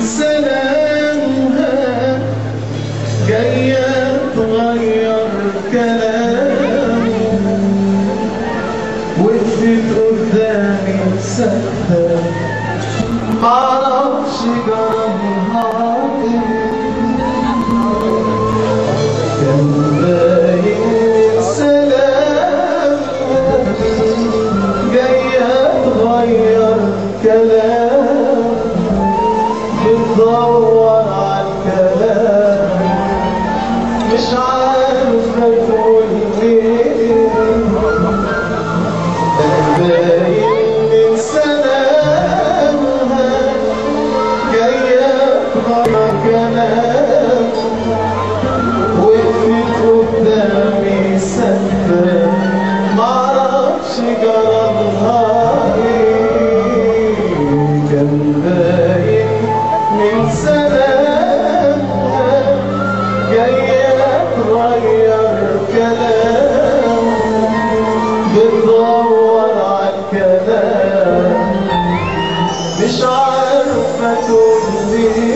من سلامها جاية تغير كلامه وقفت قدامي ساكتة معرفش جرالها كان باين سلامها جاية تغير كلام بتدور على الكلام مش عارفة تقول ايه باين من سلامها جاية تغير كلام وقفت قدامي سكتة معرفش جرالها ايه كان باين من سلامها جاية تغير كلام بتدور على الكلام مش عارفة تقول لي